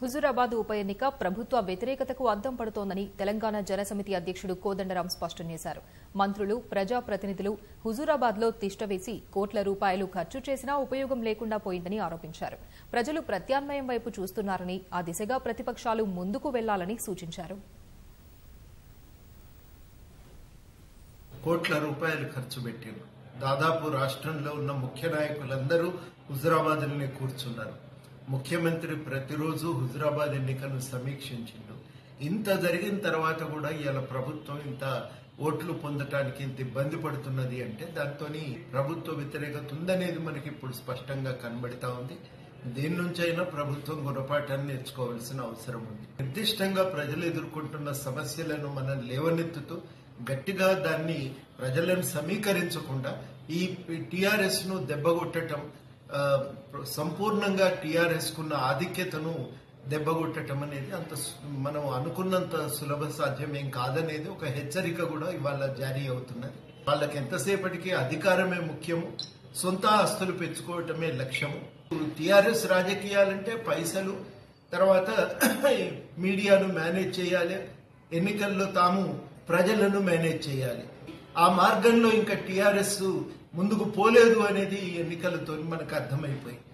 హుజూరాబాద్ ఉప ఎన్నిక ప్రభుత్వ వ్యతిరేకతకు అద్దం పడుతోందని తెలంగాణ జనసమితి అధ్యక్షుడు కోదండరాం స్పష్టం చేశారు మంత్రులు ప్రజాప్రతినిధులు హుజూరాబాద్లో తిష్టవేసి కోట్ల రూపాయలు ఖర్చు చేసినా ఉపయోగం లేకుండా పోయిందని ఆరోపించారు ప్రజలు ప్రత్యామ్నాయం వైపు చూస్తున్నారని ఆ దిశగా ప్రతిపక్షాలు ముందుకు వెళ్లాలని సూచించారు కోట్ల రూపాయలు ఖర్చు పెట్టారు దాదాపు రాష్ట్రంలో ఉన్న ముఖ్య నాయకులందరూ హుజురాబాద్లోనే కూర్చున్నారు ముఖ్యమంత్రి ప్రతిరోజు హుజురాబాద్ ఎన్నికలను సమీక్షించిండు ఇంత జరిగిన తర్వాత కూడా ఇవాళ ప్రభుత్వం ఇంత ఓట్లు పొందటానికి ఇంత ఇబ్బంది పడుతున్నది అంటే దాంతో ప్రభుత్వ వ్యతిరేకత ఉందనేది మనకి ఇప్పుడు స్పష్టంగా కనబడతా ఉంది దేని నుంచైనా ప్రభుత్వం గుణపాఠాన్ని నేర్చుకోవాల్సిన అవసరం ఉంది నిర్దిష్టంగా ప్రజలు ఎదుర్కొంటున్న సమస్యలను మనం లేవనెత్తుతూ గట్టిగా దాన్ని ప్రజలను సమీకరించకుండా ఈ టిఆర్ఎస్ ను దెబ్బగొట్టడం ఆ, సంపూర్ణంగా టిఆర్ఎస్ కున్న ఆధిక్యతను దెబ్బగొట్టడం అనేది అంత సు- మనం అనుకున్నంత సులభ సాధ్యమేం కాదనేది ఒక హెచ్చరిక కూడా ఇవాళ జారీ అవుతున్నది వాళ్ళకి ఎంతసేపటికి అధికారమే ముఖ్యము సొంత ఆస్తులు పెంచుకోవటమే లక్ష్యము టిఆర్ఎస్ రాజకీయాలంటే పైసలు తర్వాత మీడియాను మేనేజ్ చేయాలి ఎన్నికల్లో తాము ప్రజలను మేనేజ్ చేయాలి ఆ మార్గంలో ఇంకా టిఆర్ఎస్ ముందుకు పోలేదు అనేది ఈ ఎన్నికలతో మనకు అర్థమైపోయింది